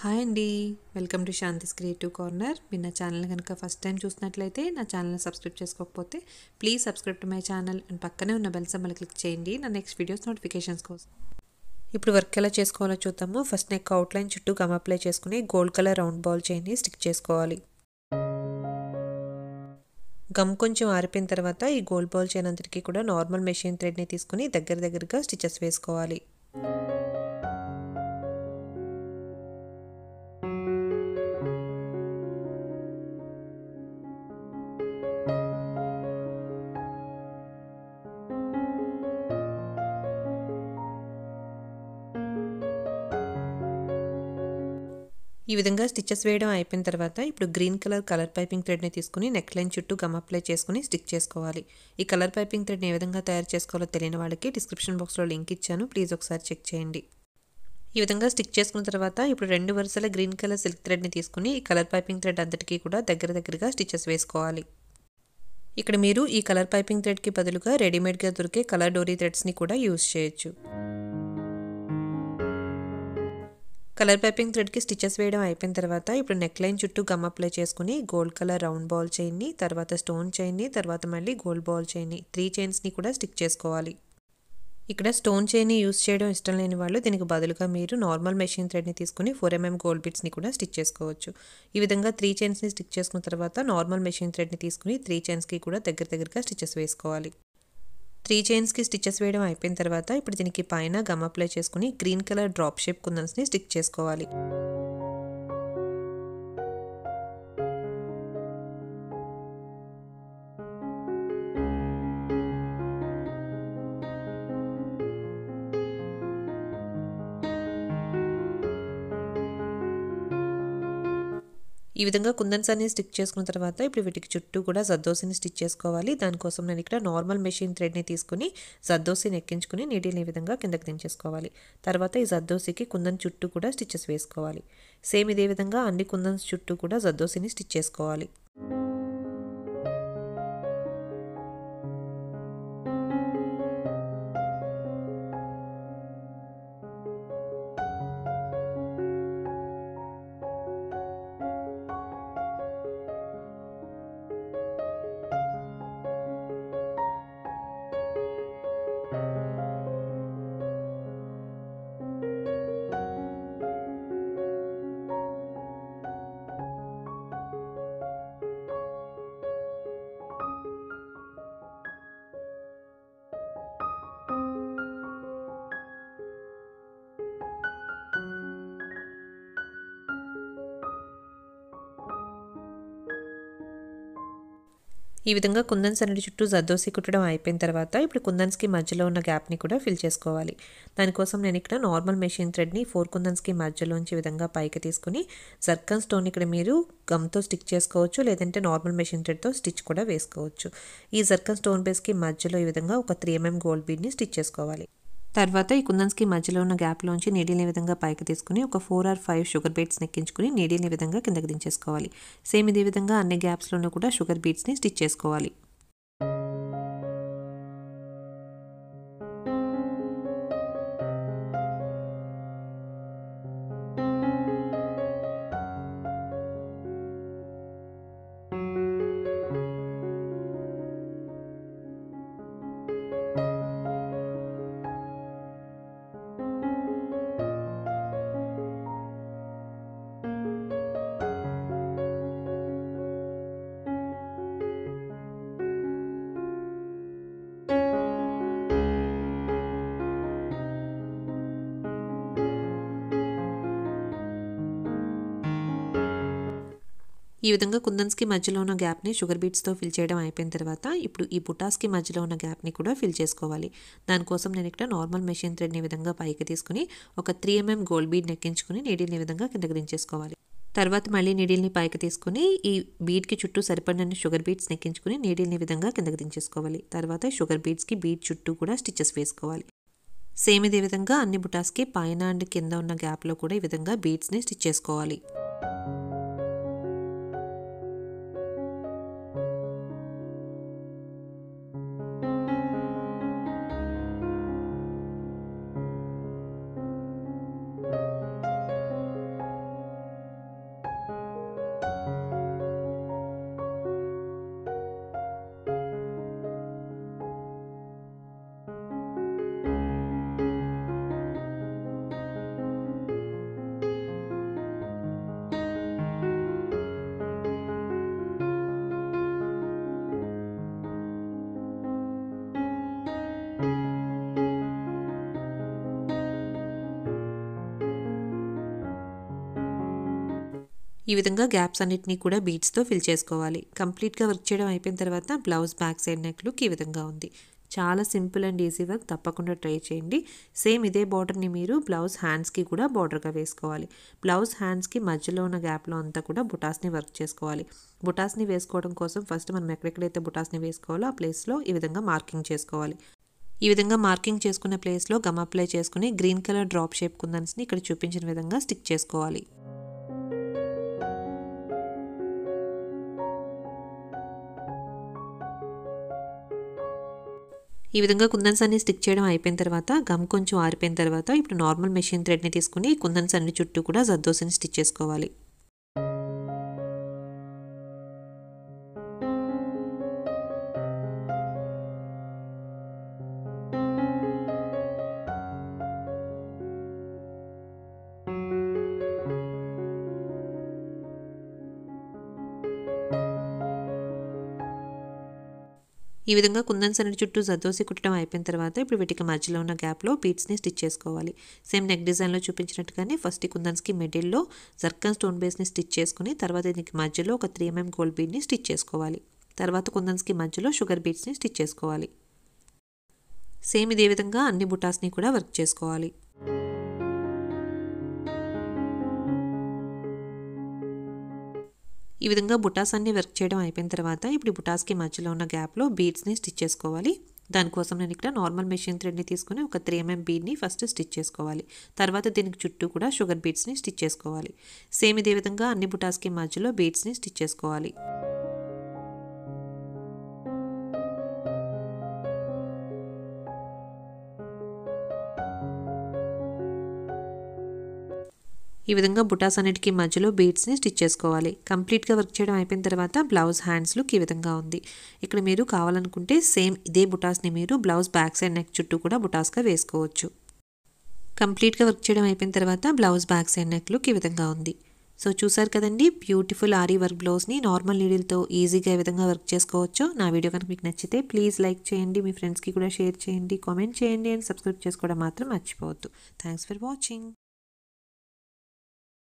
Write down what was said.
hi అండి welcome to Shanthi's creative corner మీరు నా ఛానల్ కనుక ఫస్ట్ టైం చూసినట్లయితే నా ఛానల్ని సబ్స్క్రైబ్ చేసుకోకపోతే please subscribe to my channel and పక్కనే ఉన్న బెల్ సింబల్ క్లిక్ చేయండి నా నెక్స్ట్ వీడియోస్ నోటిఫికేషన్స్ కోసం ఇప్పుడు వర్క్ ఎలా చేసుకోవాలో చూద్దాము ఫస్ట్ నెక్ అవుట్లైన్ చుట్టూ గమ్ అప్లై చేసుకుని గోల్డ్ కలర్ రౌండ్ బాల్ చైన్ని స్టిక్ చేసుకోవాలి గమ్ కొంచెం ఆరిపోయిన తర్వాత ఈ గోల్డ్ బాల్ చైన్ అంతటికి కూడా నార్మల్ మెషిన్ థ్రెడ్ని తీసుకుని దగ్గర దగ్గరగా స్టిచెస్ వేసుకోవాలి ఈ విధంగా స్టిచెస్ వేయడం అయిపోయిన తర్వాత ఇప్పుడు గ్రీన్ కలర్ కలర్ పైపింగ్ థ్రెడ్ని తీసుకుని నెక్ లైన్ చుట్టూ గమ్ అప్లై చేసుకుని స్టిక్ చేసుకోవాలి ఈ కలర్ పైపింగ్ థ్రెడ్ని ఏ విధంగా తయారు చేసుకోవాలో తెలియని వాళ్ళకి డిస్క్రిప్షన్ బాక్స్లో లింక్ ఇచ్చాను ప్లీజ్ ఒకసారి చెక్ చేయండి ఈ విధంగా స్టిక్ చేసుకున్న తర్వాత ఇప్పుడు రెండు వరుసల గ్రీన్ కలర్ సిల్క్ థ్రెడ్ని తీసుకుని ఈ కలర్ పైపింగ్ థ్రెడ్ అంతటికీ కూడా దగ్గర దగ్గరగా స్టిచెస్ వేసుకోవాలి ఇక్కడ మీరు ఈ కలర్ పైపింగ్ థ్రెడ్కి బదులుగా రెడీమేడ్గా దొరికే కలర్ డోరీ థ్రెడ్స్ని కూడా యూజ్ చేయొచ్చు కలర్ పైపింగ్ థ్రెడ్కి స్టిచెస్ వేయడం అయిపోయిన తర్వాత ఇప్పుడు నెక్ లైన్ చుట్టూ గమ్ అప్లై చేసుకుని గోల్డ్ కలర్ రౌండ్ బాల్ చైన్ని తర్వాత స్టోన్ చైన్ని తర్వాత మళ్ళీ గోల్డ్ బాల్ చైన్ని త్రీ చైన్స్ని కూడా స్టిక్ చేసుకోవాలి ఇక్కడ స్టోన్ చైన్ని యూస్ చేయడం ఇష్టం లేని వాళ్ళు దీనికి బదులుగా మీరు నార్మల్ మెషిన్ థ్రెడ్ని తీసుకుని ఫోర్ ఎంఎం గోల్డ్ బిట్స్ని కూడా స్టిచ్ చేసుకోవచ్చు ఈ విధంగా త్రీ చైన్స్ని స్టిక్ చేసుకున్న తర్వాత నార్మల్ మెషిన్ థ్రెడ్ని తీసుకుని త్రీ చైన్స్కి కూడా దగ్గర దగ్గరగా స్టిచెస్ వేసుకోవాలి త్రీ చైన్స్కి స్టిచెస్ వేయడం అయిపోయిన తర్వాత ఇప్పుడు దీనికి పైన గమ్ అప్లై చేసుకుని గ్రీన్ కలర్ డ్రాప్ షేప్ కుందన్స్ని స్టిక్ చేసుకోవాలి ఈ విధంగా కుందన్స్ అన్ని స్టిక్ చేసుకున్న తర్వాత ఇప్పుడు వీటికి చుట్టూ కూడా జద్దోసిని స్టిచ్ చేసుకోవాలి దానికోసం నేను ఇక్కడ నార్మల్ మెషిన్ థ్రెడ్ని తీసుకుని జద్దోసిని ఎక్కించుకుని నీటిని ఈ విధంగా కిందకి దించేసుకోవాలి తర్వాత ఈ జద్దోసికి కుందన్ చుట్టూ కూడా స్టిచెస్ వేసుకోవాలి సేమ్ ఇదే విధంగా అన్ని కుందన్స్ చుట్టూ కూడా జద్దోసిని స్టిచ్ చేసుకోవాలి ఈ విధంగా కుందన్స్ అన్నిటి చుట్టూ జద్దోసి కుట్టడం అయిపోయిన తర్వాత ఇప్పుడు కుందన్స్కి మధ్యలో ఉన్న గ్యాప్ని కూడా ఫిల్ చేసుకోవాలి దానికోసం నేను ఇక్కడ నార్మల్ మెషిన్ థ్రెడ్ని ఫోర్ కుందన్స్కి మధ్యలోంచి విధంగా పైకి తీసుకుని జర్కన్ స్టోన్ ఇక్కడ మీరు గమ్తో స్టిక్ చేసుకోవచ్చు లేదంటే నార్మల్ మెషిన్ థ్రెడ్తో స్టిచ్ కూడా వేసుకోవచ్చు ఈ జర్కన్ స్టోన్ బేస్కి మధ్యలో ఈ విధంగా ఒక త్రీ ఎంఎం గోల్డ్ బీడ్ని స్టిచ్ చేసుకోవాలి తర్వాత ఈ కుందన్స్కి మధ్యలో ఉన్న గ్యాప్లోంచి నీడిల్ని విధంగా పైకి తీసుకుని ఒక four or five sugar beads ఎక్కించుకుని నీడిల్ని విధంగా కిందకి దించేసుకోవాలి సేమ్ ఇదే విధంగా అన్ని గ్యాప్స్లోనూ కూడా షుగర్ బీట్స్ని స్టిచ్ చేసుకోవాలి ఈ విధంగా కుందన్స్కి మధ్యలో ఉన్న గ్యాప్ని షుగర్ బీట్స్తో ఫిల్ చేయడం అయిపోయిన తర్వాత ఇప్పుడు ఈ బుటాస్కి మధ్యలో ఉన్న గ్యాప్ని కూడా ఫిల్ చేసుకోవాలి దానికోసం నేను ఇక్కడ నార్మల్ మెషిన్ థ్రెడ్ని విధంగా పైకి తీసుకుని ఒక త్రీ ఎంఎం గోల్డ్ బీడ్ ఎక్కించుకుని నీడిల్ని విధంగా కిందకి దించేసుకోవాలి తర్వాత మళ్ళీ నీడిల్ని పైకి తీసుకుని ఈ బీడ్కి చుట్టూ సరిపడిన షుగర్ బీట్స్ నెక్కించుకుని నీడిల్ని విధంగా కిందకి దించేసుకోవాలి తర్వాత షుగర్ బీట్స్కి బీడ్ చుట్టూ కూడా స్టిచెస్ వేసుకోవాలి సేమ్ ఇదే విధంగా అన్ని బుటాస్కి పైన అండ్ కింద ఉన్న గ్యాప్లో కూడా ఈ విధంగా బీడ్స్ని స్టిచ్ చేసుకోవాలి ఈ విధంగా గ్యాప్స్ అన్నిటినీ కూడా బీడ్స్తో ఫిల్ చేసుకోవాలి కంప్లీట్గా వర్క్ చేయడం అయిపోయిన తర్వాత blouse back side neck look ఈ విధంగా ఉంది చాలా సింపుల్ అండ్ ఈజీ వర్క్ తప్పకుండా ట్రై చేయండి సేమ్ ఇదే బార్డర్ని మీరు బ్లౌజ్ హ్యాండ్స్కి కూడా బార్డర్గా వేసుకోవాలి బ్లౌజ్ హ్యాండ్స్కి మధ్యలో ఉన్న గ్యాప్లో అంతా కూడా బుటాస్ని వర్క్ చేసుకోవాలి బుటాస్ని వేసుకోవడం కోసం ఫస్ట్ మనం ఎక్కడెక్కడైతే బుటాస్ని వేసుకోవాలో ఆ ప్లేస్లో ఈ విధంగా మార్కింగ్ చేసుకోవాలి ఈ విధంగా మార్కింగ్ చేసుకున్న ప్లేస్లో గమ్ అప్లై చేసుకుని గ్రీన్ కలర్ డ్రాప్ షేప్ కుందన్స్ని ఇక్కడ చూపించిన విధంగా స్టిక్ చేసుకోవాలి ఈ విధంగా కుందన్స్ అన్ని స్టిక్ చేయడం అయిపోయిన తర్వాత గమ్ కొంచెం ఆరిపోయిన తర్వాత ఇప్పుడు నార్మల్ మెషిన్ థ్రెడ్ని తీసుకుని కుందన్స్ అన్ని చుట్టూ కూడా జద్దోసిని స్టిచ్ చేసుకోవాలి ఈ విధంగా కుందన్ సన్నడి చుట్టూ జద్దోసి కుట్టడం అయిపోయిన తర్వాత ఇప్పుడు వీటికి మధ్యలో ఉన్న గ్యాప్లో బీట్స్ని స్టిచ్ చేసుకోవాలి సేమ్ నెక్ డిజైన్లో చూపించినట్టుగానే ఫస్ట్ ఈ కుందన్స్కి మిడిల్లో జర్కన్ స్టోన్ బేస్ని స్టిచ్ చేసుకుని తర్వాత దీనికి మధ్యలో ఒక త్రీ ఎంఎం గోల్డ్ బీడ్ని స్టిచ్ చేసుకోవాలి తర్వాత కుందన్స్కి మధ్యలో షుగర్ బీట్స్ని స్టిచ్ చేసుకోవాలి సేమ్ ఇదే విధంగా అన్ని బుటాస్ని కూడా వర్క్ చేసుకోవాలి ఈ విధంగా బుటాస్ అన్ని వర్క్ చేయడం అయిపోయిన తర్వాత ఇప్పుడు బుటాస్కి మధ్యలో ఉన్న గ్యాప్లో బీడ్స్ని స్టిచ్ చేసుకోవాలి దానికోసం నేను ఇక్కడ నార్మల్ మెషిన్ థ్రెడ్ని తీసుకుని ఒక త్రీ ఎంఎం బీడ్ని ఫస్ట్ స్టిచ్ చేసుకోవాలి తర్వాత దీనికి చుట్టూ కూడా షుగర్ బీడ్స్ని స్టిచ్ చేసుకోవాలి సేమ్ ఇదే విధంగా అన్ని బుటాస్కి మధ్యలో బీడ్స్ని స్టిచ్ చేసుకోవాలి ఈ విధంగా బుటాస్ అన్నిటికీ మధ్యలో బీడ్స్ని స్టిచ్ చేసుకోవాలి కంప్లీట్గా వర్క్ చేయడం అయిపోయిన తర్వాత బ్లౌజ్ హ్యాండ్స్ లుక్ ఈ విధంగా ఉంది ఇక్కడ మీరు కావాలనుకుంటే సేమ్ ఇదే బుటాస్ని మీరు బ్లౌజ్ బ్యాక్ సైడ్ నెక్ చుట్టూ కూడా బుటాస్గా వేసుకోవచ్చు కంప్లీట్గా వర్క్ చేయడం అయిపోయిన తర్వాత blouse back side neck look ఈ విధంగా ఉంది సో చూసారు కదండి బ్యూటిఫుల్ ఆరీ వర్క్ బ్లౌజ్ని నార్మల్ నీడిల్తో ఈజీగా ఏ విధంగా వర్క్ చేసుకోవచ్చో నా వీడియో కనుక మీకు నచ్చితే ప్లీజ్ లైక్ చేయండి మీ ఫ్రెండ్స్కి కూడా షేర్ చేయండి కామెంట్ చేయండి అండ్ సబ్స్క్రైబ్ చేసుకోవడం మాత్రం మర్చిపోవద్దు థ్యాంక్స్ ఫర్ వాచింగ్